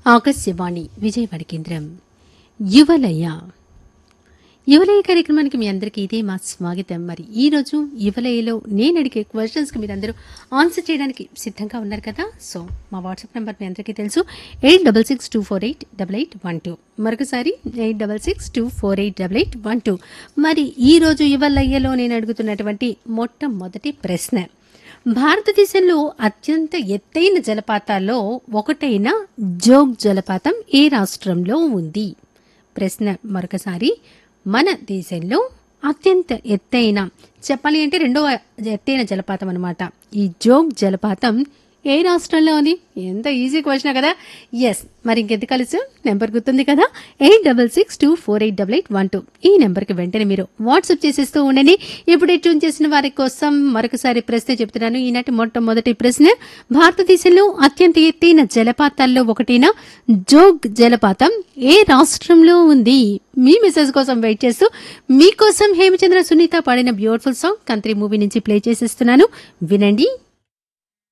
ఆకాశవాణి విజయవాడ కేంద్రం యువలయ యువలయ కార్యక్రమానికి మీ అందరికీ ఇదే మా స్వాగతం మరి ఈ రోజు యువలయలో నేను అడిగే క్వశ్చన్స్కి మీరు అందరూ ఆన్సర్ చేయడానికి సిద్ధంగా ఉన్నారు కదా సో మా వాట్సాప్ నెంబర్ మీ అందరికీ తెలుసు eight double six two four eight double eight one two మరొకసారి eight double six two four eight double eight one two మరి ఈ రోజు యువలయ్యలో నేను అడుగుతున్నటువంటి మొట్టమొదటి ప్రశ్న భారతదేశంలో అత్యంత ఎత్తైన జలపాతాల్లో ఒకటైన జోగ్ జలపాతం ఏ రాష్ట్రంలో ఉంది ప్రశ్న మరొకసారి మన దేశంలో అత్యంత ఎత్తైన చెప్పాలి అంటే రెండవ ఎత్తైన జలపాతం అనమాట ఈ జోగ్ జలపాతం ఏ రాష్ట్రంలో ఉంది ఎంత ఈజీ క్వశ్చన్ కదా ఎస్ మరి ఇంకెంత కలుసు నెంబర్ గుర్తుంది కదా eight double six two four eight double eight one two ఈ నెంబర్కి వెంటనే మీరు వాట్సాప్ చేసేస్తూ ఉండండి ఇప్పుడు ట్యూన్ చేసిన వారి కోసం మరొకసారి ప్రశ్న చెప్తున్నాను ఈనాటి మొట్టమొదటి ప్రశ్న భారతదేశంలో అత్యంత ఎత్తైన జలపాతాల్లో ఒకటైన జోగ్ జలపాతం ఏ రాష్ట్రంలో ఉంది మీ మెసేజ్ కోసం వెయిట్ చేస్తూ మీకోసం హేమచంద్ర సునీత పాడిన బ్యూటిఫుల్ సాంగ్ కంత్రి మూవీ నుంచి ప్లే చేసేస్తున్నాను వినండి